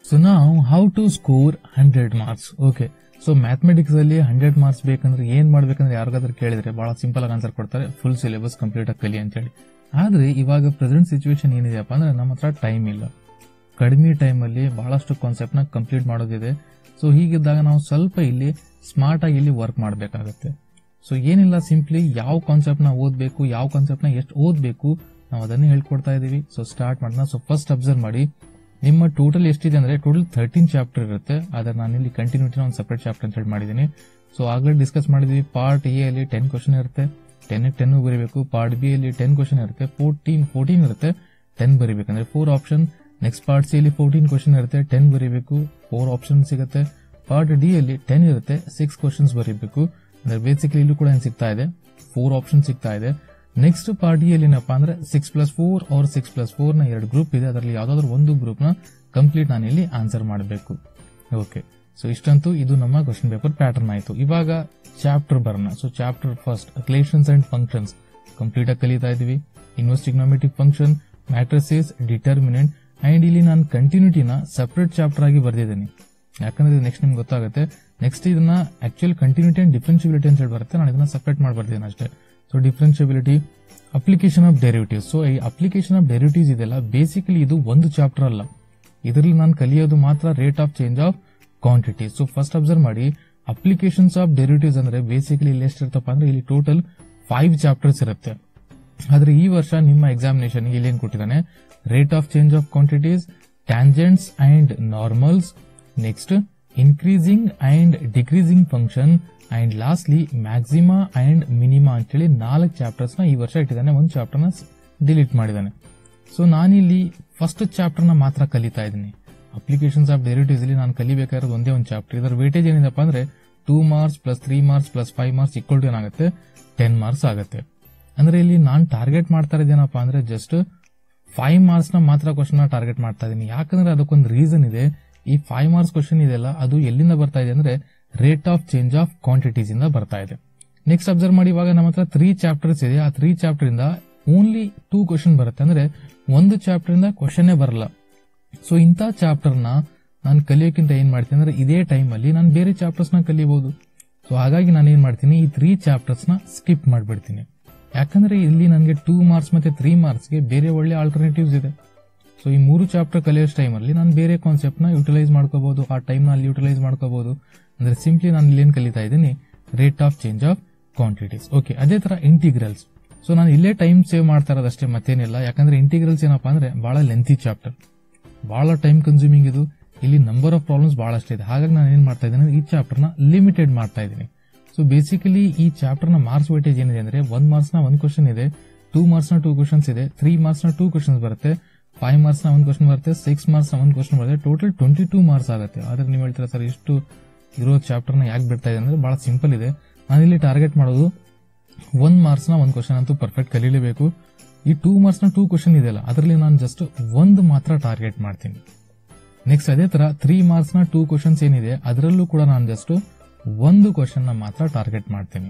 so ನಾವು how to score hundred marks okay so mathematics ಅಲ್ಲಿ hundred marks ಬೇಕಂದ್ರೆ ಏನ್ ಮಾಡ್ಬೇಕಂದ್ರೆ ಯಾರಿಗಾದ್ರೂ ಕೇಳಿದ್ರೆ ಬಹಳ ಸಿಂಪಲ್ ಆಗಿ ಆನ್ಸರ್ ಕೊಡ್ತಾರೆ ಫುಲ್ ಸಿಲೆಬಸ್ ಕಂಪ್ಲೀಟ್ ಆಗಿ ಕಲಿ ಅಂತೇಳಿ ಆದ್ರೆ ಇವಾಗ ಪ್ರೆಸೆಂಟ್ ಸಿಚುವೇಶನ್ ಏನಿದೆಯಪ್ಪ ಅಂದ್ರೆ ನಮ್ಮ ಹತ್ರ ಟೈಮ್ ಇಲ್ಲ ಕಡಿಮೆ ಟೈಮಲ್ಲಿ ಬಹಳಷ್ಟು ಕಾನ್ಸೆಪ್ಟ್ ನ ಕಂಪ್ಲೀಟ್ ಮಾಡೋದಿದೆ ಸೊ ಹೀಗಿದ್ದಾಗ ನಾವು ಸ್ವಲ್ಪ ಇಲ್ಲಿ ಸ್ಮಾರ್ಟ್ ಆಗಿ ಇಲ್ಲಿ ವರ್ಕ್ ಮಾಡಬೇಕಾಗತ್ತೆ ಸೊ ಏನಿಲ್ಲ ಸಿಂಪ್ಲಿ ಯಾವ ಕಾನ್ಸೆಪ್ಟ್ ನ ಓದಬೇಕು ಯಾವ ಕಾನ್ಸೆಪ್ಟ್ ನ ಎಷ್ಟು ಓದಬೇಕು ನಾವು ಅದನ್ನೇ ಹೇಳ್ಕೊಡ್ತಾ ಇದೀವಿ ಸೊ ಸ್ಟಾರ್ಟ್ ಮಾಡೋಣ ಸೊ ಫಸ್ಟ್ ಅಬ್ಸರ್ವ್ ಮಾಡಿ ನಿಮ್ಮ ಟೋಟಲ್ ಎಷ್ಟಿದೆ ಅಂದ್ರೆ ಟೋಟಲ್ ಥರ್ಟೀನ್ ಚಾಪ್ಟರ್ ಇರುತ್ತೆ ಆದ್ರೆ ನಾನು ಇಲ್ಲಿ ಕಂಟಿನ್ಯೂಟಿನ ಒಂದು ಸಪರೇಟ್ ಚಾಪ್ಟರ್ ಅಂತ ಹೇಳಿ ಮಾಡಿದ್ದೀನಿ ಸೊ ಆಗಲೇ ಡಿಸ್ಕಸ್ ಮಾಡಿದ್ವಿ ಪಾರ್ಟ್ ಎ ಅಲ್ಲಿ ಟೆನ್ ಕ್ವಶನ್ ಇರುತ್ತೆ ಟೆನ್ ಟೆನ್ ಬರೀಬೇಕು ಪಾರ್ಟ್ ಬಿ ಅಲ್ಲಿ ಟೆನ್ ಕ್ವಶನ್ ಇರುತ್ತೆ ಫೋರ್ಟೀನ್ ಫೋರ್ಟೀನ್ ಇರುತ್ತೆ ಟೆನ್ ಬರೀಬೇಕಂದ್ರೆ four option next part C ಅಲ್ಲಿ ಫೋರ್ಟೀನ್ ಕ್ವಶನ್ ಇರುತ್ತೆ ಟೆನ್ ಬರೀಬೇಕು ಫೋರ್ ಆಪ್ಷನ್ ಸಿಗುತ್ತೆ ಪಾರ್ಟ್ ಡಿ ಅಲ್ಲಿ ಟೆನ್ ಇರುತ್ತೆ ಸಿಕ್ಸ್ ಕ್ವಶನ್ಸ್ ಬರೀಬೇಕು ಅಂದ್ರೆ ಬೇಸಿಕಲಿ ಇಲ್ಲೂ ಕೂಡ ಏನ್ ಸಿಗ್ತಾ ಇದೆ ಫೋರ್ ಆಪ್ಷನ್ ಸಿಗ್ತಾ ಇದೆ ನೆಕ್ಸ್ಟ್ ಪಾರ್ಟ್ ಡಿ ಅಲ್ಲಿ ಏನಪ್ಪಾ ಅಂದ್ರೆ six plus four or six plus four ನ ಎರಡು ಗ್ರೂಪ್ ಇದೆ ಅದರಲ್ಲಿ ಯಾವ್ದಾದ್ರು ಒಂದು ಗ್ರೂಪ್ ನ ಕಂಪ್ಲೀಟ್ ನಾನು ಇಲ್ಲಿ ಆನ್ಸರ್ ಮಾಡಬೇಕು ಓಕೆ ಸೊ ಇಷ್ಟಂತೂ ಇದು ನಮ್ಮ ಕ್ವಶನ್ ಪೇಪರ್ ಪ್ಯಾಟರ್ನ್ ಆಯ್ತು ಇವಾಗ ಚಾಪ್ಟರ್ ಬರೋಣ so chapter first relations and functions complete ಆಗಿ ಕಲಿತಾ ಇದೀವಿ inverse trigonometric function matrices determinant and ಇಲ್ಲಿ ನಾನು ಕಂಟಿನ್ಯೂಟಿನ ಸಪರೇಟ್ ಚಾಪ್ಟರ್ ಆಗಿ ಬರ್ದಿದ್ದೀನಿ ಯಾಕಂದ್ರೆ ನೆಕ್ಸ್ಟ್ ನಿಮ್ಗೆ ಗೊತ್ತಾಗುತ್ತೆ ನೆಕ್ಸ್ಟ್ ಇದನ್ನ ಆಕ್ಚುಯಲ್ ಕಂಟಿನ್ಯೂಟಿ ಅಂಡ್ ಡಿಫ್ರೆನ್ಸಿಬಿಲಿಟಿ ಅಂತ ಹೇಳಿ ಬರುತ್ತೆ ನಾನು ಇದನ್ನ ಸಪರೇಟ್ ಮಾಡಿ ಬರ್ದಿದ್ದೀನಿ ಅಷ್ಟೇ so differentiability application of derivatives so ಈ ಅಪ್ಲಿಕೇಶನ್ ಆಫ್ ಡೆರಿವಿಟಿವ್ಸ್ ಇದೆಲ್ಲ ಬೇಸಿಕಲಿ ಇದು ಒಂದು ಚಾಪ್ಟರ್ ಅಲ್ಲ ಇದರಲ್ಲಿ ನಾನು ಕಲಿಯೋದು ಮಾತ್ರ rate of change of quantity so first observe ಮಾಡಿ ಅಪ್ಲಿಕೇಶನ್ಸ್ ಆಫ್ ಡೆರಿವಿಟಿವ್ಸ್ ಅಂದ್ರೆ ಬೇಸಿಕಲಿ ಇಲ್ಲಿ ಎಷ್ಟಿರ್ತಪ್ಪ ಅಂದ್ರೆ ಇಲ್ಲಿ ಟೋಟಲ್ ಫೈವ್ ಚಾಪ್ಟರ್ಸ್ ಇರುತ್ತೆ ಆದ್ರೆ ಈ ವರ್ಷ ನಿಮ್ಮ ಎಕ್ಸಾಮಿನೇಷನ್ ಇಲ್ಲಿ ಏನ್ ಕೊಟ್ಟಿದ್ದಾನೆ rate of change of quantities tangents and normals next increasing and decreasing function and lastly maxima and minima ಅಂತೇಳಿ ನಾಲ್ಕು ಚಾಪ್ಟರ್ಸ್ ನ ಈ ವರ್ಷ ಇಟ್ಟಿದ್ದಾನೆ ಒಂದು ಚಾಪ್ಟರ್ ನ ಡಿಲೀಟ್ ಮಾಡಿದ್ದಾನೆ ಸೊ ನಾನಿಲ್ಲಿ ಫಸ್ಟ್ ಚಾಪ್ಟರ್ ನ ಮಾತ್ರ ಕಲಿತಾ ಇದ್ದೀನಿ ಅಪ್ಲಿಕೇಶನ್ಸ್ ಆಫ್ ಡೆರಿವಿಟಿವ್ಸ್ ಇಲ್ಲಿ ನಾನು ಕಲಿಬೇಕಾಗಿರೋದು ಒಂದೇ ಒಂದು ಚಾಪ್ಟರ್ ಇದರ ವೇಟೇಜ್ ಏನಿದೆಪ್ಪ ಅಂದ್ರೆ two marks plus three marks plus five marks equal to ಏನಾಗುತ್ತೆ ಟೆನ್ ಮಾರ್ಕ್ಸ್ ಆಗುತ್ತೆ ಅಂದ್ರೆ ಇಲ್ಲಿ ನಾನು ಟಾರ್ಗೆಟ್ ಮಾಡ್ತಾ ಇದ್ದೇನಪ್ಪ ಅಂದ್ರೆ ಜಸ್ಟ್ ಫೈವ್ ಮಾರ್ಕ್ಸ್ ನ ಮಾತ್ರ ಕ್ವಶನ್ ಟಾರ್ಗೆಟ್ ಮಾಡ್ತಾ ಇದ್ದೀನಿ ಯಾಕಂದ್ರೆ ಅದಕ್ಕೊಂದು ರೀಸನ್ ಇದೆ ಈ ಫೈವ್ ಮಾರ್ಕ್ಸ್ ಕ್ವಶನ್ ಇದೆಯಲ್ಲ ಅದು ಎಲ್ಲಿಂದ ಬರ್ತಾ ಇದೆ ಅಂದ್ರೆ rate of change of quantities ಇಂದ ಬರ್ತಾ ಇದೆ ನೆಕ್ಸ್ಟ್ ಅಬ್ಸರ್ವ್ ಮಾಡಿ ಇವಾಗ ನಮ್ಮ ಹತ್ರ ತ್ರೀ ಚಾಪ್ಟರ್ಸ್ ಇದೆ ಆ ತ್ರೀ ಚಾಪ್ಟರ್ ಇಂದ ಓನ್ಲಿ ಟೂ ಕ್ವಶನ್ ಬರುತ್ತೆ ಅಂದ್ರೆ ಒಂದು ಚಾಪ್ಟರ್ ಇಂದ ಕ್ವಶನ್ನೇ ಬರಲ್ಲ ಸೊ ಇಂಥ ಚಾಪ್ಟರ್ ನ ನಾನು ಕಲಿಯೋಕ್ಕಿಂತ ಏನ್ ಮಾಡ್ತೀನಿ ಅಂದ್ರೆ ಇದೇ ಟೈಮ್ ಅಲ್ಲಿ ನಾನು ಬೇರೆ ಚಾಪ್ಟರ್ಸ್ ನ ಕಲಿಬಹುದು ಸೊ ಹಾಗಾಗಿ ನಾನು ಏನ್ ಮಾಡ್ತೀನಿ ಈ ತ್ರೀ ಚಾಪ್ಟರ್ಸ್ ನ ಸ್ಕಿಪ್ ಮಾಡ್ಬಿಡ್ತೀನಿ ಯಾಕಂದ್ರೆ ಇಲ್ಲಿ ನನಗೆ ಟೂ ಮಾರ್ಕ್ಸ್ ಮತ್ತೆ ತ್ರೀ ಮಾರ್ಕ್ಸ್ಗೆ ಬೇರೆ ಒಳ್ಳೆ ಆಲ್ಟರ್ನೇಟಿವ್ಸ್ ಇದೆ ಸೊ ಈ ಮೂರು ಚಾಪ್ಟರ್ ಕಲಿಯೋ ಟೈಮಲ್ಲಿ ನಾನು ಬೇರೆ ಕಾನ್ಸೆಪ್ಟ್ ನ ಯುಟಿಲೈಸ್ ಮಾಡ್ಕೋಬಹುದು ಆ ಟೈಮ್ ನ ಅಲ್ಲಿ ಯುಟಿಲೈಸ್ ಮಾಡ್ಕೋಬಹುದು ಅಂದ್ರೆ ಸಿಂಪ್ಲಿ ನಾನು ಇಲ್ಲಿ ಏನ್ ಕಲಿತಾ ಇದ್ದೀನಿ rate of change of quantities okay ಅದೇ ತರ ಇಂಟಿಗ್ರಲ್ಸ್ ಸೊ ನಾನು ಇಲ್ಲೇ ಟೈಮ್ ಸೇವ್ ಮಾಡ್ತಾ ಇರೋದಷ್ಟೇ ಮತ್ತೇನಿಲ್ಲ ಯಾಕಂದ್ರೆ ಇಂಟಿಗ್ರಲ್ಸ್ ಏನಪ್ಪಾ ಅಂದ್ರೆ ಬಹಳ ಲೆಂತಿ ಚಾಪ್ಟರ್ ಬಹಳ ಟೈಮ್ ಕನ್ಸ್ಯೂಮಿಂಗ್ ಇದು ಇಲ್ಲಿ ನಂಬರ್ ಆಫ್ ಪ್ರಾಬ್ಲಮ್ಸ್ ಬಹಳಷ್ಟು ಇದೆ ಹಾಗಾಗಿ ನಾನು ಏನ್ ಮಾಡ್ತಾ ಇದ್ದೀನಿ ಈ ಚಾಪ್ಟರ್ ನ ಲಿಮಿಟೆಡ್ ಮಾಡ್ತಾ ಇದ್ದೀನಿ ಸೊ ಬೇಸಿಕಲಿ ಈ ಚಾಪ್ಟರ್ ನ ಮಾರ್ಕ್ಸ್ ವೇಟೇಜ್ ಏನಿದೆ ಅಂದ್ರೆ ಒಂದ್ ಮಾರ್ಕ್ಸ್ ನ ಒಂದ್ ಕ್ವಶನ್ ಇದೆ ಟೂ ಮಾರ್ಕ್ಸ್ ನ ಟೂ ಕ್ವಶನ್ಸ್ ಇದೆ ತ್ರೀ ಮಾರ್ಕ್ಸ್ ನ ಟೂ ಕ್ವಶನ್ಸ್ ಬರುತ್ತೆ ಫೈವ್ ಮಾರ್ಕ್ಸ್ ನ ಒಂದ್ ಕ್ವಶನ್ ಬರುತ್ತೆ ಸಿಕ್ಸ್ ಮಾರ್ಕ್ಸ್ ನ ಒಂದ್ ಕ್ವಶನ್ ಬರುತ್ತೆ ಟೋಟಲ್ ಟ್ವೆಂಟಿ ಟೂ ಮಾರ್ಕ್ಸ್ ಆಗುತ್ತೆ ಆದ್ರೆ ನೀವು ಹೇಳ್ತೀರಾ ಸರ್ ಇಷ್ಟು ಇರೋ ಚಾಪ್ಟರ್ ನ ಯಾಕೆ ಬಿಡ್ತಾ ಇದೆ ಅಂದ್ರೆ ಬಹಳ ಸಿಂಪಲ್ ಇದೆ ನಾನು ಇಲ್ಲಿ ಟಾರ್ಗೆಟ್ ಮಾಡೋದು ಒಂದ್ ಮಾರ್ಕ್ಸ್ ನ ಒಂದ್ ಕ್ವಶನ್ ಅಂತೂ ಪರ್ಫೆಕ್ಟ್ ಕಲೀಲೇಬೇಕು ಈ ಟೂ ಮಾರ್ಕ್ಸ್ ನ ಟೂ ಕ್ವಶನ್ ಇದೆಯಲ್ಲ ಅದರಲ್ಲಿ ನಾನು ಜಸ್ಟ್ ಒಂದು ಮಾತ್ರ ಟಾರ್ಗೆಟ್ ಮಾಡ್ತೀನಿ ನೆಕ್ಸ್ಟ್ ಅದೇ ತರ ತ್ರೀ ಮಾರ್ಕ್ಸ್ ನ ಟೂ ಕ್ವಶನ್ಸ್ ಏನಿದೆ ಅದರಲ್ಲೂ ಕೂಡ ನಾನು ಜಸ್ಟ್ ಒಂದು ಕ್ವಶನ್ ನ ಮಾತ್ರ ಟಾರ್ಗೆಟ್ ಮಾಡ್ತೀನಿ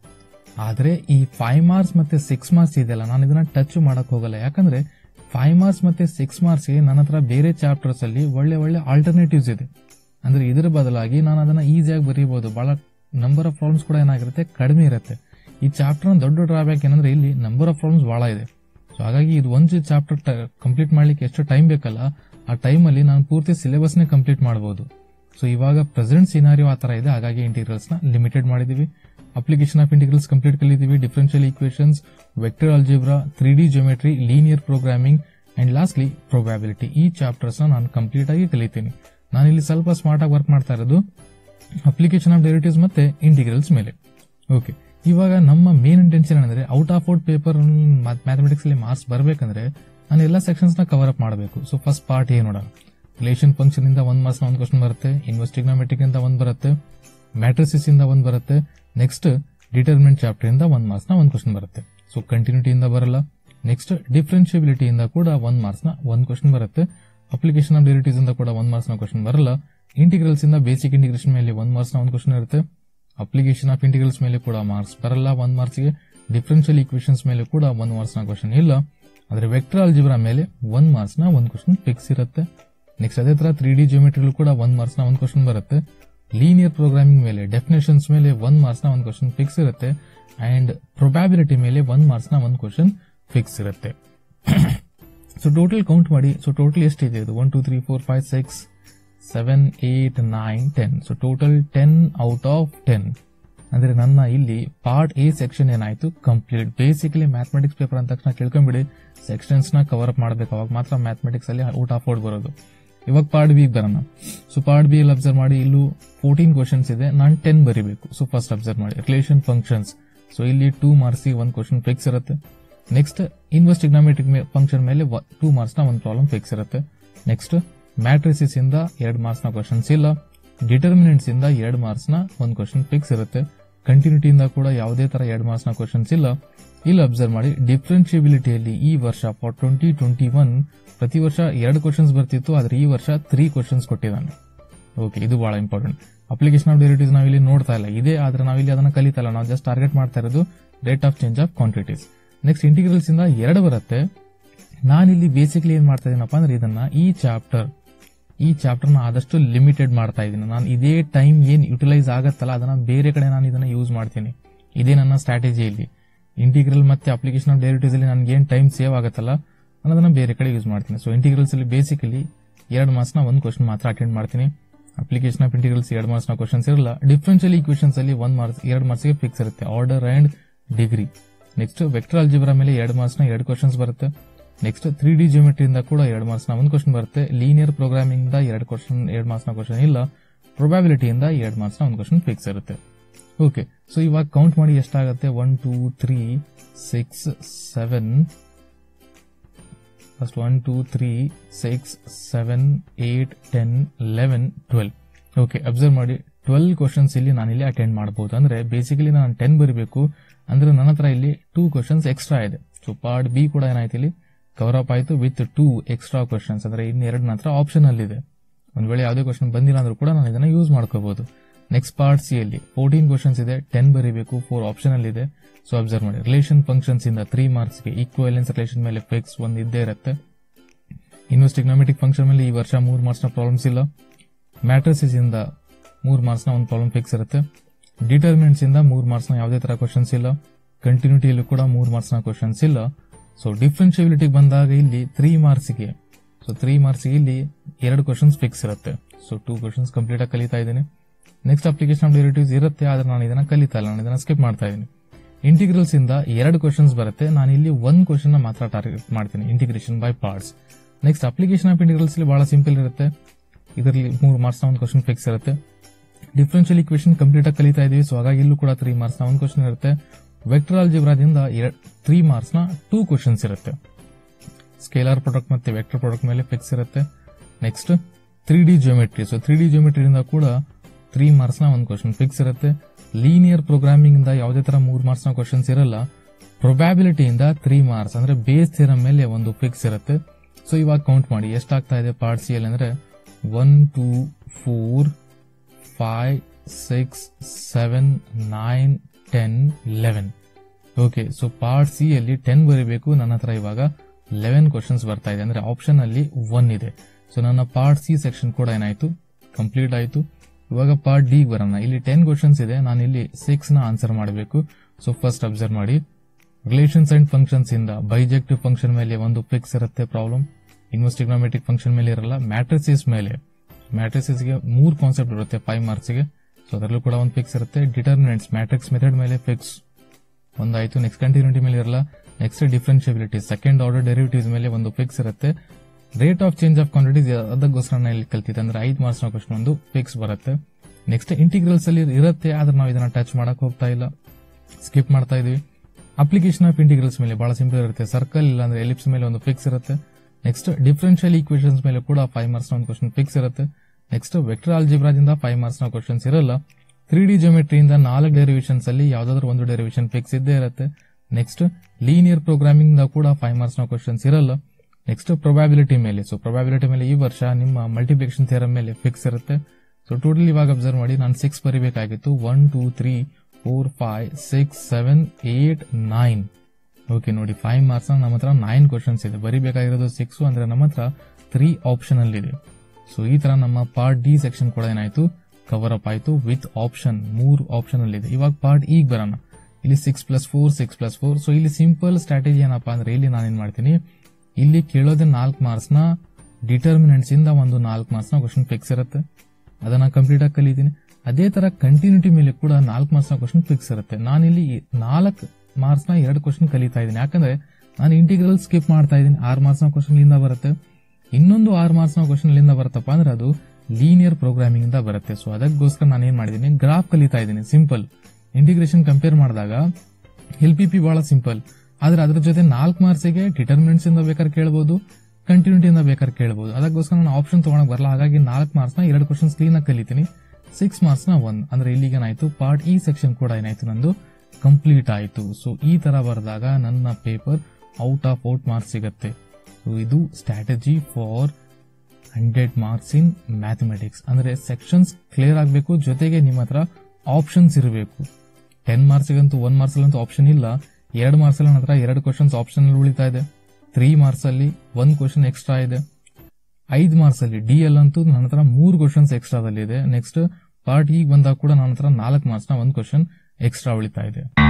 ಆದ್ರೆ ಈ ಫೈವ್ ಮಾರ್ಕ್ಸ್ ಮತ್ತೆ ಸಿಕ್ಸ್ ಮಾರ್ಕ್ಸ್ ಇದೆಯಲ್ಲ ನಾನು ಇದನ್ನ ಟಚ್ ಮಾಡಕ್ ಹೋಗಲ್ಲ ಯಾಕಂದ್ರೆ ಫೈವ್ ಮಾರ್ಕ್ಸ್ ಮತ್ತೆ ಸಿಕ್ಸ್ ಮಾರ್ಕ್ಸ್ ನನ್ನ ಹತ್ರ ಬೇರೆ ಚಾಪ್ಟರ್ಸ್ ಅಲ್ಲಿ ಒಳ್ಳೆ ಒಳ್ಳೆ ಆಲ್ಟರ್ನೇಟಿವ್ಸ್ ಇದೆ ಅಂದ್ರೆ ಇದರ ಬದಲಾಗಿ ನಾನು ಅದನ್ನ ಈಸಿಯಾಗಿ ಬರೀಬಹುದು ಬಹಳ ನಂಬರ್ ಆಫ್ ಪ್ರಾಬ್ಲಮ್ಸ್ ಕೂಡ ಏನಾಗಿರುತ್ತೆ ಕಡಿಮೆ ಇರುತ್ತೆ ಈ ಚಾಪ್ಟರ್ ದೊಡ್ಡ ಡ್ರಾಬ್ಯಾಕ್ ಏನಂದ್ರೆ ಇಲ್ಲಿ ನಂಬರ್ ಆಫ್ ಪ್ರಾಬ್ಲಮ್ಸ್ ಬಹಳ ಇದೆ ಸೊ ಹಾಗಾಗಿ ಇದು ಒಂದು ಚಾಪ್ಟರ್ ಕಂಪ್ಲೀಟ್ ಮಾಡ್ಲಿಕ್ಕೆ ಎಷ್ಟು ಟೈಮ್ ಬೇಕಲ್ಲ ಆ ಟೈಮ್ ಅಲ್ಲಿ ನಾನು ಪೂರ್ತಿ ಸಿಲೆಬಸ್ ನೇ ಕಂಪ್ಲೀಟ್ ಮಾಡಬಹುದು ಸೊ ಇವಾಗ ಪ್ರೆಸೆಂಟ್ ಸಿನಾರಿಯೋ ಆ ತರ ಇದೆ ಹಾಗಾಗಿ ಇಂಟಿಗ್ರಲ್ಸ್ ನ ಲಿಮಿಟೆಡ್ ಮಾಡಿದೀವಿ ಅಪ್ಲಿಕೇಶನ್ ಆಫ್ ಇಂಟಿಗ್ರಲ್ಸ್ ಕಂಪ್ಲೀಟ್ ಕಲಿತೀವಿ differential equations vector algebra three D geometry linear programming and lastly probability ಈ ಚಾಪ್ಟರ್ಸ್ ನಾನು ಕಂಪ್ಲೀಟ್ ಆಗಿ ಕಲಿತೀನಿ ನಾನು ಇಲ್ಲಿ ಸ್ವಲ್ಪ ಸ್ಮಾರ್ಟ್ ಆಗಿ ವರ್ಕ್ ಮಾಡ್ತಾ ಇರೋದು ಅಪ್ಲಿಕೇಶನ್ ಆಫ್ ಡೆರಿವಿಟಿವ್ಸ್ ಮತ್ತೆ ಇಂಟಿಗ್ರಲ್ಸ್ ಮೇಲೆ ಓಕೆ ಇವಾಗ ನಮ್ಮ ಮೇನ್ ಇಂಟೆನ್ಷನ್ ಏನಂದ್ರೆ out of out paper mathematics ಅಲ್ಲಿ ಮಾರ್ಕ್ಸ್ ಬರಬೇಕಂದ್ರೆ ನಾನು ಎಲ್ಲ ಸೆಕ್ಷನ್ಸ್ ನ ಕವರ್ ಅಪ್ ಮಾಡಬೇಕು ಸೊ ಫಸ್ಟ್ ಪಾರ್ಟ್ ಏನ್ ನೋಡೋಣ ರಿಲೇಷನ್ ಫಂಕ್ಷನ್ ಇಂದ ಒಂದ್ ಮಾರ್ಕ್ಸ್ ಒಂದ್ ಕ್ವಶನ್ ಬರುತ್ತೆ ಇನ್ವೆಸ್ಟಿಗ್ನೋಮೆಟಿಕ್ ಇಂದ ಒಂದ್ ಬರುತ್ತೆ ಮ್ಯಾಟ್ರಿಸಿಸ್ ಇಂದ ಒಂದ್ ಬರುತ್ತೆ ನೆಕ್ಸ್ಟ್ ಡಿಟರ್ಮಿನೆಂಟ್ ಚಾಪ್ಟರ್ ಇಂದ ಒಂದ್ ಮಾರ್ಕ್ಸ್ ನ ಒಂದ್ ಕ್ವಶನ್ ಬರುತ್ತೆ ಸೊ ಕಂಟಿನ್ಯೂಟಿ ಇಂದ ಬರಲ್ಲ ನೆಕ್ಸ್ಟ್ ಡಿಫ್ರೆನ್ಶಿಯಬಿಲಿಟಿ ಇಂದ ಕೂಡ ಒಂದ್ ಮಾರ್ಕ್ಸ್ ನ ಒಂದ್ ಕ್ವಶನ್ ಬರುತ್ತೆ ಅಪ್ಲಿಕೇಶನ್ ಆಫ್ ಡೆರಿವಿಟಿವ್ಸ್ ಇಂದ ಕೂಡ ಒಂದ್ ಮಾರ್ಕ್ಸ್ ನ ಕ್ವಶನ್ ಬರಲ್ಲ ಇಂಟಿಗ್ರಲ್ಸ್ ಇಂದ ಬೇಸಿಕ್ ಇಂಟಿಗ್ರೇಷನ್ ಮೇಲೆ ಒಂದ್ ಮಾರ್ಕ್ಸ್ ನ ಒಂದ್ ಕ್ವಶನ್ ಇರುತ್ತೆ ಅಪ್ಲಿಕೇಶನ್ ಆಫ್ ಇಂಟಿಗ್ರಲ್ಸ್ ಮೇಲೆ ಕೂಡ ಮಾರ್ಕ್ಸ್ ಬರಲ್ಲ ಒಂದ್ ಮಾರ್ಕ್ಸ್ ಗೆ ಡಿಫರೆನ್ಷಿಯಲ್ ಈಕ್ವೇಶನ್ಸ್ ಮೇಲೆ ಕೂಡ ಒಂದ್ ಮಾರ್ಕ್ಸ್ ನ ಕ್ವಶನ್ ಇಲ್ಲ ಆದ್ರೆ ವೆಕ್ಟರ್ ಅಲ್ಜಿಬ್ರಾ ಮೇಲೆ ಒಂದ್ ಮಾರ್ಕ್ಸ್ ನ ಒಂದ್ ಕ್ವಶನ್ ಫಿಕ್ಸ್ ಇರುತ್ತೆ ನೆಕ್ಸ್ಟ್ ಅದೇ ತರ ತ್ರೀ ಡಿ ಜಿಯೋಮೆಟ್ರಿಲೂ ಕೂಡ ಒಂದ್ ಮಾರ್ಕ್ಸ್ ನ ಒಂದ್ ಕ್ವಶನ್ ಬರುತ್ತೆ ಲೀನಿಯರ್ ಪ್ರೋಗ್ರಾಮಿಂಗ್ ಮೇಲೆ ಡೆಫಿನೇಷನ್ಸ್ ಮೇಲೆ ಒಂದ್ ಮಾರ್ಕ್ಸ್ ನ ಒಂದ್ ಕ್ವಶನ್ ಫಿಕ್ಸ್ ಇರುತ್ತೆ ಅಂಡ್ ಪ್ರೊಬ್ಯಾಬಿಲಿಟಿ ಮೇಲೆ ಒಂದ್ ಮಾರ್ಕ್ಸ್ ನ ಒಂದ್ ಕ್ವಶನ್ ಫಿಕ್ಸ್ ಇರುತ್ತೆ ಸೊ ಟೋಟಲ್ ಕೌಂಟ್ ಮಾಡಿ ಸೊ ಟೋಟಲ್ ಎಷ್ಟಿದೆ ಇದು one two three four five six seven eight nine ten so total ten out of ten ಅಂದ್ರೆ ನನ್ನ ಇಲ್ಲಿ ಪಾರ್ಟ್ ಎ ಸೆಕ್ಷನ್ ಏನಾಯ್ತು ಕಂಪ್ಲೀಟ್ ಬೇಸಿಕಲಿ ಮ್ಯಾಥಮೆಟಿಕ್ಸ್ ಪೇಪರ್ ಅಂದ ತಕ್ಷಣ ಕೇಳ್ಕೊಂಬಿಡಿ ಸೆಕ್ಷನ್ಸ್ ನ ಕವರ್ ಅಪ್ ಮಾಡಬೇಕು ಅವಾಗ ಮಾತ್ರ ಮ್ಯಾಥಮೆಟಿಕ್ಸ್ ಅಲ್ಲಿ ಔಟ್ ಆಫ್ ಔಟ್ ಬರೋದು ಇವಾಗ ಪಾರ್ಟ್ ಬಿ ಬರೋಣ ಸೊ ಪಾರ್ಟ್ ಬಿ ಅಲ್ಲಿ ಅಬ್ಸರ್ವ್ ಮಾಡಿ ಇಲ್ಲೂ ಫೋರ್ಟೀನ್ ಕ್ವಶನ್ಸ್ ಇದೆ ನಾನು ಟೆನ್ ಬರಿಬೇಕು ಸೊ ಫಸ್ಟ್ ಅಬ್ಸರ್ವ್ ಮಾಡಿ ರಿಲೇಷನ್ ಫಂಕ್ಷನ್ಸ್ ಸೊ ಇಲ್ಲಿ ಟೂ ಮಾರ್ಕ್ಸ್ ಒಂದ್ ಕ್ವಶನ್ ಫಿಕ್ಸ್ ಇರುತ್ತೆ ನೆಕ್ಸ್ಟ್ ಇನ್ವೆಸ್ಟ್ ಇಗ್ನಾಮೆಟಿಕ್ ಫಂಕ್ಷನ್ ಮೇಲೆ ಟೂ ಮಾರ್ಕ್ಸ್ ನ ಒಂದು ಪ್ರಾಬ್ಲಮ್ ಫಿಕ್ಸ್ ಇರುತ್ತೆ ನೆಕ್ಸ್ಟ್ ಮ್ಯಾಟ್ರಿಸಿಸ್ ಇಂದ ಎರಡು ಮಾರ್ಕ್ಸ್ ನ ಕ್ವಶನ್ಸ್ ಇಲ್ಲ ಡಿಟರ್ಮಿನೆಂಟ್ಸ್ ಇಂದ ಎರಡು ಮಾರ್ಕ್ಸ್ ನ ಒಂದು ಕ್ವಶನ್ ಫಿಕ್ಸ್ ಇರುತ್ತೆ ಕಂಟಿನ್ಯೂಟಿಯಿಂದ ಕೂಡ ಯಾವುದೇ ತರ ಎರಡು ಮಾರ್ಕ್ಸ್ ನ ಕ್ವಶನ್ಸ್ ಇಲ್ಲ ಇಲ್ಲಿ ಅಬ್ಸರ್ವ್ ಮಾಡಿ ಡಿಫ್ರೆನ್ಶಿಯಬಿಲಿಟಿಯಲ್ಲಿ ಈ ವರ್ಷ ಫಾರ್ ಟ್ವೆಂಟಿ ಟ್ವೆಂಟಿ ಒನ್ ಪ್ರತಿ ವರ್ಷ ಎರಡು ಕ್ವಶನ್ಸ್ ಬರ್ತಿತ್ತು ಆದ್ರೆ ಈ ವರ್ಷ ತ್ರೀ ಕ್ವಶನ್ಸ್ ಕೊಟ್ಟಿದ್ದಾನೆ ಓಕೆ ಇದು ಬಹಳ ಇಂಪಾರ್ಟೆಂಟ್ ಅಪ್ಲಿಕೇಶನ್ ಆಫ್ ಡೆರಿಟಿವ್ಸ್ ನಾವಿಲ್ಲಿ ನೋಡ್ತಾ ಇಲ್ಲ ಇದೆ ಆದ್ರೆ ನಾವಿಲ್ಲಿ ಅದನ್ನ ಕಲಿತಾ ಇಲ್ಲ ನಾವು ಜಸ್ಟ್ ಟಾರ್ಗೆಟ್ ಮಾಡ್ತಾ ಇರೋದು rate of change of quantities next integrals ಇಂದ ಎರಡು ಬರುತ್ತೆ ನಾನಿಲ್ಲಿ ಬೇಸಿಕ್ಲಿ ಏನ್ ಮಾಡ್ತಾ ಇದೀನಪ್ಪ ಅಂದ್ರೆ ಇದನ್ನ ಈ ಚಾಪ್ಟರ್ ಈ ಚಾಪ್ಟರ್ ನ ಆದಷ್ಟು ಲಿಮಿಟೆಡ್ ಮಾಡ್ತಾ ಇದ್ದೀನಿ ನಾನು ಇದೇ ಟೈಮ್ ಏನ್ ಯುಟಿಲೈಸ್ ಆಗತ್ತಲ್ಲ ಅದನ್ನ ಬೇರೆ ಕಡೆ ನಾನು ಇದನ್ನ ಯೂಸ್ ಮಾಡ್ತೀನಿ ಇದೇ ನನ್ನ ಸ್ಟ್ರಾಟಜಿ ಇಲ್ಲಿ ಇಂಟಿಗ್ರಲ್ ಮತ್ತೆ ಅಪ್ಲಿಕೇಶನ್ ಆಫ್ ಡೆರಿಟಿವ್ಸ್ ಅಲ್ಲಿ ನನ್ಗೆ ಏನ್ ಟೈಮ್ ಸೇವ್ ಆಗತ್ತಲ್ಲ ನಾನು ಅದನ್ನ ಬೇರೆ ಕಡೆ ಯೂಸ್ ಮಾಡ್ತೀನಿ ಸೊ ಇಂಟಿಗ್ರಲ್ಸ್ ಅಲ್ಲಿ ಬೇಸಿಕಲಿ ಎರಡು ಮಾರ್ಕ್ಸ್ ನ ಒಂದು ಕ್ವಶನ್ ಮಾತ್ರ ಅಟೆಂಡ್ ಮಾಡ್ತೀನಿ ಅಪ್ಲಿಕೇಶನ್ ಆಫ್ ಇಂಟಿಗ್ರಲ್ಸ್ ಎರಡು ಮಾರ್ಕ್ಸ್ ನ ಕ್ವಶನ್ಸ್ ಇರಲ್ಲ ಡಿಫ್ರೆನ್ಷಿಯಲ್ ಈಕ್ವೇಶನ್ಸ್ ಅಲ್ಲಿ ಒಂದ್ ಮಾರ್ಕ್ಸ್ ಎರಡು ಮಾರ್ಕ್ಸ್ ಗೆ ಫಿಕ್ಸ್ ಇರುತ್ತೆ order and degree next vector algebra ಮೇಲೆ ಎರಡು ಮಾರ್ಕ್ಸ್ ನ ಎರಡು ಕ್ವಶನ್ಸ್ ಬರುತ್ತೆ ನೆಕ್ಸ್ಟ್ ತ್ರೀ ಡಿ ಜಿಯೋಮೆಟ್ರಿಯಿಂದ ಕೂಡ ಎರಡು ಮಾರ್ಕ್ಸ್ ನ ಒಂದು ಕ್ವಶನ್ ಬರುತ್ತೆ ಲೀನಿಯರ್ ಪ್ರೋಗ್ರಾಮಿಂಗ್ ಇಂದ ಎರಡು ಕ್ವಶನ್ ಎರಡು ಮಾರ್ಕ್ಸ್ ನ ಕ್ವಶನ್ ಇಲ್ಲ ಪ್ರೊಬ್ಯಾಬಿಲಿಟಿಯಿಂದ ಎರಡು ಮಾರ್ಕ್ಸ್ ನ ಒಂದು ಕ್ವಶನ್ ಫಿಕ್ಸ್ ಇರುತ್ತೆ ಓಕೆ ಸೊ ಇವಾಗ ಕೌಂಟ್ ಮಾಡಿ ಎಷ್ಟಾಗುತ್ತೆ one two three six seven first one two three six seven eight ten eleven twelve okay observe ಮಾಡಿ ಟ್ವೆಲ್ ಕ್ವಶನ್ಸ್ ಇಲ್ಲಿ ನಾನು ಇಲ್ಲಿ ಅಟೆಂಡ್ ಮಾಡಬಹುದು ಅಂದ್ರೆ ಬೇಸಿಕಲಿ ನಾನು ಟೆನ್ ಬರೀಬೇಕು ಅಂದ್ರೆ ನನ್ನ ಹತ್ರ ಇಲ್ಲಿ ಟೂ ಕ್ವಶನ್ಸ್ ಎಕ್ಸ್ಟ್ರಾ ಇದೆ ಸೊ ಪಾರ್ಟ್ ಬಿ ಕೂಡ ಏನಾಯ್ತು ಇಲ್ಲಿ ಕವರ್ ಅಪ್ ಆಯ್ತು ವಿತ್ ಟೂ ಎಕ್ಸ್ಟ್ರಾ ಕ್ವಶನ್ಸ್ ಅಂದ್ರೆ ಇನ್ನೆರಡು ನಂತರ ಆಪ್ಷನ್ ಅಲ್ಲಿ ಇದೆ ಒಂದ್ ವೇಳೆ ಯಾವುದೇ ಕ್ವಶನ್ ಬಂದಿಲ್ಲ ಅಂದ್ರೂ ಕೂಡ ನಾನು ಇದನ್ನ ಯೂಸ್ ಮಾಡ್ಕೋಬಹುದು ನೆಕ್ಸ್ಟ್ ಪಾರ್ಟ್ ಸಿ ಅಲ್ಲಿ ಫೋರ್ಟೀನ್ ಕ್ವಶನ್ಸ್ ಇದೆ ಟೆನ್ ಬರೀಬೇಕು ಫೋರ್ ಆಪ್ಷನ್ ಅಲ್ಲಿ ಇದೆ ಸೊ ಅಬ್ಸರ್ವ್ ಮಾಡಿ ರಿಲೇಷನ್ ಫಂಕ್ಷನ್ಸ್ ಇಂದ ತ್ರೀ ಮಾರ್ಕ್ಸ್ ಗೆ ಈಕ್ವಲೆನ್ಸ್ ರಿಲೇಷನ್ ಮೇಲೆ ಫಿಕ್ಸ್ ಒಂದ್ ಇದ್ದೇ ಇರುತ್ತೆ ಇನ್ವೆಸ್ಟ್ ಇಗ್ನಾಮೆಟಿಕ್ ಫಂಕ್ಷನ್ ಮೇಲೆ ಈ ವರ್ಷ ಮೂರ್ ಮಾರ್ಕ್ಸ್ ನ ಪ್ರಾಬ್ಲಮ್ಸ್ ಇಲ್ಲ ಮ್ಯಾಟ್ರಿಸಿಸ್ ಇಂದ ಮೂರ್ ಮಾರ್ಕ್ಸ್ ನ ಒಂದು ಪ್ರಾಬ್ಲಮ್ ಫಿಕ್ಸ್ ಇರುತ್ತೆ ಡಿಟರ್ಮಿನೆಂಟ್ಸ್ ಇಂದ ಮೂರ್ ಮಾರ್ಕ್ಸ್ ನ ಯಾವುದೇ ತರ ಕ್ವಶನ್ಸ್ ಇಲ್ಲ ಕಂಟಿನ್ಯೂಟಿಯಲ್ಲೂ ಕೂಡ ಮೂರ್ ಮಾರ್ಕ್ಸ್ ನ ಕ್ವಶನ್ಸ್ ಇಲ್ಲ ಸೊ ಡಿಫ್ರೆನ್ಶಿಯಬಿಲಿಟಿ ಬಂದಾಗ ಇಲ್ಲಿ ತ್ರೀ ಮಾರ್ಕ್ಸ್ಗೆ ಸೊ ತ್ರೀ ಮಾರ್ಕ್ಸ್ಗೆ ಇಲ್ಲಿ ಎರಡು ಕ್ವಶನ್ಸ್ ಫಿಕ್ಸ್ ಇರುತ್ತೆ ಸೊ ಟೂ ಕ್ವಶನ್ಸ್ ಕಂಪ್ಲೀಟ್ ಆಗಿ ಕಲಿತಾ ಇದ್ದೀನಿ ನೆಕ್ಸ್ಟ್ ಅಪ್ಲಿಕೇಶನ್ ಆಫ್ ಡೆರಿಟಿವ್ಸ್ ಇರುತ್ತೆ ಆದ್ರೆ ನಾನು ಇದನ್ನ ಕಲಿತಾ ಇಲ್ಲ ನಾನು ಇದನ್ನ ಸ್ಕಿಪ್ ಮಾಡ್ತಾ ಇದ್ದೀನಿ ಇಂಟಿಗ್ರಲ್ಸ್ ಇಂದ ಎರಡು ಕ್ವಶನ್ಸ್ ಬರುತ್ತೆ ನಾನು ಇಲ್ಲಿ ಒಂದ್ ಕ್ವಶನ್ ನ ಮಾತ್ರ ಟಾರ್ಗೆಟ್ ಮಾಡ್ತೀನಿ integration by parts next application of integrals ಬಹಳ ಸಿಂಪಲ್ ಇರುತ್ತೆ ಇದರಲ್ಲಿ ಮೂರು ಮಾರ್ಕ್ಸ್ ನ ಒಂದು ಕ್ವಶನ್ ಫಿಕ್ಸ್ ಇರುತ್ತೆ ಡಿಫ್ರೆನ್ಷಿಯಲ್ ಇಕ್ವೇಶನ್ ಕಂಪ್ಲೀಟ್ ಆಗಿ ಕಲಿತಾ ಇದೀವಿ ಸೊ ಹಾಗಾಗಿ ಇಲ್ಲೂ ಕೂಡ ತ್ರೀ ಮಾರ್ಕ್ಸ್ ನ ಒಂದು ಕ್ವಶನ್ ಇರುತ್ತೆ ವೆಕ್ಟರ್ ಆಲ್ಜಿಬ್ರಾದಿಂದ ತ್ರೀ ಮಾರ್ಕ್ಸ್ ನ ಟೂ ಕ್ವಶನ್ಸ್ ಇರುತ್ತೆ ಸ್ಕೇಲಾರ್ ಪ್ರಾಡಕ್ಟ್ ಮತ್ತೆ ವೆಕ್ಟರ್ ಪ್ರಾಡಕ್ಟ್ ಮೇಲೆ ಫಿಕ್ಸ್ ಇರುತ್ತೆ next three D geometry so three D ಜಿಯೋಮೆಟ್ರಿಯಿಂದ ಕೂಡ ತ್ರೀ ಮಾರ್ಕ್ಸ್ ನ ಒಂದು ಕ್ವಶನ್ ಫಿಕ್ಸ್ ಇರುತ್ತೆ ಲೀನಿಯರ್ ಪ್ರೋಗ್ರಾಮಿಂಗ್ ಇಂದ ಯಾವುದೇ ತರ ಮೂರ್ ಮಾರ್ಕ್ಸ್ ನ ಕ್ವಶನ್ಸ್ ಇರಲ್ಲ ಪ್ರೊಬ್ಯಾಬಿಲಿಟಿಯಿಂದ ತ್ರೀ ಮಾರ್ಕ್ಸ್ ಅಂದ್ರೆ ಬೇಸ್ ಥಿಯರಮ್ ಮೇಲೆ ಒಂದು ಫಿಕ್ಸ್ ಇರುತ್ತೆ ಸೊ ಇವಾಗ ಕೌಂಟ್ ಮಾಡಿ ಎಷ್ಟಾಗ್ತಾ ಇದೆ ಪಾರ್ಟ್ ಸಿ ಅಲ್ಲಿ ಅಂದ್ರೆ one two four five six seven nine ten eleven okay so part C ಅಲ್ಲಿ ಟೆನ್ ಬರೀಬೇಕು ನನ್ನ ಹತ್ರ ಇವಾಗ ಲೆವೆನ್ ಕ್ವಶನ್ಸ್ ಬರ್ತಾ ಇದೆ ಅಂದ್ರೆ ಆಪ್ಷನ್ ಅಲ್ಲಿ ಒನ್ ಇದೆ ಸೊ ನನ್ನ ಪಾರ್ಟ್ ಸಿ ಸೆಕ್ಷನ್ ಕೂಡ ಏನಾಯ್ತು ಕಂಪ್ಲೀಟ್ ಆಯ್ತು ಇವಾಗ ಪಾರ್ಟ್ ಡಿ ಬರೋಣ ಇಲ್ಲಿ ಟೆನ್ ಕ್ವಶನ್ಸ್ ಇದೆ ನಾನು ಇಲ್ಲಿ ಸಿಕ್ಸ್ ನ ಆನ್ಸರ್ ಮಾಡಬೇಕು ಸೊ ಫಸ್ಟ್ ಅಬ್ಸರ್ವ್ ಮಾಡಿ ರಿಲೇಷನ್ಸ್ ಅಂಡ್ ಫಂಕ್ಷನ್ಸ್ ಇಂದ ಬೈಜೆಕ್ಟಿವ್ ಫಂಕ್ಷನ್ ಮೇಲೆ ಒಂದು ಫಿಕ್ಸ್ ಇರುತ್ತೆ ಪ್ರಾಬ್ಲಮ್ ಇನ್ವೆಸ್ಟಿಗ್ನಾಮೆಟಿಕ್ ಫಂಕ್ಷನ್ ಮೇಲೆ ಇರಲ್ಲ ಮ್ಯಾಟ್ರಿಸಿಸ್ ಮೇಲೆ ಮ್ಯಾಟ್ರಿಸಿಸ್ ಗೆ ಮೂರ್ ಕಾನ್ಸೆಪ್ಟ್ ಇರುತ್ತೆ ಫೈವ್ ಮಾರ್ಕ್ಸ್ ಗೆ ಸೊ ಅದರಲ್ಲೂ ಕೂಡ ಒಂದು ಫಿಕ್ಸ್ ಇರುತ್ತೆ ಡಿಟರ್ಮಿನೆಂಟ್ಸ್ ಮ್ಯಾಟ್ರಿಕ್ಸ್ ಮೆಥಡ್ ಮೇಲೆ ಫಿಕ್ಸ್ ಒಂದಾಯ್ತು ನೆಕ್ಸ್ಟ್ ಕಂಟಿನ್ಯೂಟಿ ಮೇಲೆ ಇರಲ್ಲ next differentiability second order derivatives ಮೇಲೆ ಒಂದು ಫಿಕ್ಸ್ ಇರುತ್ತೆ rate of change of quantities ಅದಕ್ಕೋಸ್ಕರ ನಾನು ಇಲ್ಲಿ ಕಲ್ತಿದ್ದೆ ಅಂದ್ರೆ ಐದು ಮಾರ್ಕ್ಸ್ ನ ಕ್ವಶನ್ ಒಂದು ಫಿಕ್ಸ್ ಬರುತ್ತೆ ನೆಕ್ಸ್ಟ್ ಇಂಟಿಗ್ರಲ್ಸ್ ಅಲ್ಲಿ ಇರುತ್ತೆ ಆದ್ರೆ ನಾವು ಇದನ್ನ ಟಚ್ ಮಾಡಕ್ ಹೋಗ್ತಾ ಇಲ್ಲ ಸ್ಕಿಪ್ ಮಾಡ್ತಾ ಇದೀವಿ ಅಪ್ಲಿಕೇಶನ್ ಆಫ್ ಇಂಟಿಗ್ರಲ್ಸ್ ಮೇಲೆ ಬಹಳ ಸಿಂಪಲ್ ಇರುತ್ತೆ ಸರ್ಕಲ್ ಇಲ್ಲ ಅಂದ್ರೆ ಎಲಿಪ್ಸ್ ಮೇಲೆ ಒಂದು ಫಿಕ್ಸ್ ಇರುತ್ತೆ ನೆಕ್ಸ್ಟ್ ಡಿಫ್ರೆನ್ಷಿಯಲ್ ಈಕ್ವೇಶನ್ಸ್ ಮೇಲೆ ಕೂಡ ಫೈವ್ ಮಾರ್ಕ್ಸ್ ನ ಒಂದು ಕ್ವಶನ್ ಫಿಕ್ಸ್ ಇರುತ್ತೆ ನೆಕ್ಸ್ಟ್ ವೆಕ್ಟರ್ ಆಲ್ಜಿಬ್ರಾದಿಂದ ಫೈವ್ ಮಾರ್ಕ್ಸ್ ನ ಕ್ವಶನ್ಸ್ ಇರಲ್ಲ ತ್ರೀ ಡಿ ಜಿಯೋಮೆಟ್ರಿಯಿಂದ ನಾಲ್ಕು ಡೆರಿವೇಶನ್ಸ್ ಅಲ್ಲಿ ಯಾವ್ದಾದ್ರು ಒಂದು ಡೆರಿವೇಶನ್ ಫಿಕ್ಸ್ ಇದ್ದೇ ಇರುತ್ತೆ ನೆಕ್ಸ್ಟ್ ಲೀನಿಯರ್ ಪ್ರೋಗ್ರಾಮಿಂಗ್ ಕೂಡ ಫೈವ್ ಮಾರ್ಕ್ಸ್ ನ ಕ್ವಶನ್ಸ್ ಇರಲ್ಲ ನೆಕ್ಸ್ಟ್ ಪ್ರೊಬ್ಯಾಬಿಲಿಟಿ ಮೇಲೆ ಸೊ ಪ್ರೊಬ್ಯಾಬಿಲಿಟಿ ಮೇಲೆ ಈ ವರ್ಷ ನಿಮ್ಮ ಮಲ್ಟಿಪ್ಲಿಕೇಶನ್ ಥಿಯರಮ್ ಮೇಲೆ ಫಿಕ್ಸ್ ಇರುತ್ತೆ ಸೊ ಟೋಟಲ್ ಇವಾಗ ಅಬ್ಸರ್ವ್ ಮಾಡಿ ನಾನು ಸಿಕ್ಸ್ ಬರೀಬೇಕಾಗಿತ್ತು one two three four five six seven eight nine okay ನೋಡಿ ಫೈವ್ ಮಾರ್ಕ್ಸ್ ನಮ್ಮ ಹತ್ರ ನೈನ್ ಕ್ವಶನ್ಸ್ ಇದೆ ಬರೀಬೇಕಾಗಿರೋದು ಸಿಕ್ಸ್ ಅಂದ್ರೆ ನಮ್ಮ ಹತ್ರ ತ್ರೀ ಆಪ್ಷನ್ ಅಲ್ಲಿ ಇದೆ ಸೊ ಈ ತರ ನಮ್ಮ ಪಾರ್ಟ್ ಡಿ ಸೆಕ್ಷನ್ ಕೂಡ ಏನಾಯ್ತು ಕವರ್ ಅಪ್ ಆಯ್ತು ವಿತ್ ಆಪ್ಷನ್ ಮೂರು ಆಪ್ಷನ್ ಅಲ್ಲಿ ಇದೆ ಇವಾಗ ಪಾರ್ಟ್ ಈಗ ಬರೋಣ ಇಲ್ಲಿ six plus four six plus four so ಇಲ್ಲಿ ಸಿಂಪಲ್ ಸ್ಟ್ರಾಟಜಿ ಏನಪ್ಪಾ ಅಂದ್ರೆ ಇಲ್ಲಿ ನಾನೇನ್ ಮಾಡ್ತೀನಿ ಇಲ್ಲಿ ಕೇಳೋದೇ ನಾಲ್ಕು ಮಾರ್ಕ್ಸ್ ನ ಡಿಟರ್ಮಿನೆಂಟ್ಸ್ ಇಂದ ಒಂದು ನಾಲ್ಕು ಮಾರ್ಕ್ಸ್ ನ ಕ್ವಶನ್ ಫಿಕ್ಸ್ ಇರುತ್ತೆ ಅದನ್ನ ಕಂಪ್ಲೀಟ್ ಆಗಿ ಕಲಿತೀನಿ ಅದೇ ತರ ಕಂಟಿನ್ಯೂಟಿ ಮೇಲೆ ಕೂಡ ನಾಲ್ಕು ಮಾರ್ಕ್ಸ್ ನ ಕ್ವಶನ್ ಫಿಕ್ಸ್ ಇರುತ್ತೆ ನಾನಿಲ್ಲಿ ನಾಲ್ಕು ಮಾರ್ಕ್ಸ್ ನ ಎರಡು ಕ್ವಶನ್ ಕಲಿತಾ ಇದ್ದೀನಿ ಯಾಕಂದ್ರೆ ನಾನು ಇಂಟಿಗ್ರಲ್ ಸ್ಕಿಪ್ ಮಾಡ್ತಾ ಇದ್ದೀನಿ ಆರು ಮಾರ್ಕ್ಸ್ ನ ಕ್ವಶನ್ ಇಂದ ಬರುತ್ತೆ ಇನ್ನೊಂದು ಆರು ಮಾರ್ಕ್ಸ್ ನ ಕ್ವಶನ್ ಇಂದ ಬರುತ್ತಪ್ಪ ಅಂದ್ರೆ ಅದು ಲೀನಿಯರ್ ಪ್ರೋಗ್ರಾಮಿಂಗ್ ಇಂದ ಬರುತ್ತೆ ಸೊ ಅದಕ್ಕೋಸ್ಕರ ನಾನು ಏನ್ ಮಾಡಿದ್ದೀನಿ ಗ್ರಾಫ್ ಕಲಿತಾ ಇದ್ದೀನಿ ಸಿಂಪಲ್ ಇಂಟಿಗ್ರೇಷನ್ ಕಂಪೇರ್ ಮಾಡಿದಾಗ ಎಲ್ ಪಿ ಪಿ ಬಹಳ ಸಿಂಪಲ್ ಆದ್ರೆ ಅದ್ರ ಜೊತೆ ನಾಲ್ಕು ಮಾರ್ಕ್ಸಿಗೆ ಡಿಟರ್ಮಿನೆಂಟ್ಸ್ ಇಂದ ಬೇಕಾದ್ರೆ ಕೇಳಬಹುದು ಕಂಟಿನ್ಯೂಟಿ ಇಂದ ಬೇಕಾದ್ರೆ ಕೇಳಬಹುದು ಅದಕ್ಕೋಸ್ಕರ ನಾನು ಆಪ್ಷನ್ ತಗೊಳಕ್ ಬರಲ್ಲ ಹಾಗಾಗಿ ನಾಲ್ಕು ಮಾರ್ಕ್ಸ್ ನ ಎರಡು ಕ್ವಶನ್ಸ್ ಕ್ಲೀನ್ ಆಗಿ ಕಲಿತೀನಿ ಸಿಕ್ಸ್ ಮಾರ್ಕ್ಸ್ ನ ಒಂದ್ ಅಂದ್ರೆ ಇಲ್ಲಿಗೆ ಏನಾಯ್ತು ಪಾರ್ಟ್ ಈ ಸೆಕ್ಷನ್ ಕೂಡ ಏನಾಯ್ತು ನಂದು ಕಂಪ್ಲೀಟ್ ಆಯ್ತು ಸೊ ಈ ತರ ಬರೆದಾಗ ನನ್ನ paper out of out marks ಸಿಗತ್ತೆ ಸೊ ಇದು strategy for hundred marks in mathematics ಅಂದ್ರೆ ಸೆಕ್ಷನ್ಸ್ ಕ್ಲಿಯರ್ ಆಗಬೇಕು ಜೊತೆಗೆ ನಿಮ್ಮ ಹತ್ರ ಆಪ್ಷನ್ಸ್ ಇರಬೇಕು ಟೆನ್ ಮಾರ್ಕ್ಸ್ಗಂತೂ ಒನ್ ಮಾರ್ಕ್ಸ್ ಅಂತೂ ಆಪ್ಷನ್ ಇಲ್ಲ ಎರಡು ಮಾರ್ಕ್ಸ್ ಅಲ್ಲಿ ನನ್ನ ಹತ್ರ ಎರಡು ಕ್ವಶನ್ಸ್ ಆಪ್ಷನ್ ಅಲ್ಲಿ ಉಳಿತಾ ಇದೆ ತ್ರೀ ಮಾರ್ಕ್ಸ್ ಅಲ್ಲಿ ಒಂದ್ ಕ್ವಶನ್ ಎಕ್ಸ್ಟ್ರಾ ಇದೆ ಐದು ಮಾರ್ಕ್ಸ್ ಅಲ್ಲಿ ಡಿ ಎಲ್ ಅಂತೂ ನನ್ನ ಹತ್ರ ಮೂರು ಕ್ವಶನ್ಸ್ ಎಕ್ಸ್ಟ್ರಾದಲ್ಲಿ ಇದೆ ನೆಕ್ಸ್ಟ್ ಪಾರ್ಟ್ ಈಗ ಬಂದಾಗ ಕೂಡ ನನ್ನ ಹತ್ರ ನಾಲ್ಕು ಮಾರ್ಕ್ಸ್ ನ ಒಂದ್ ಕ್ವಶನ್ ಎಕ್ಸ್ಟ್ರಾ ಉಳಿತಾ ಇದೆ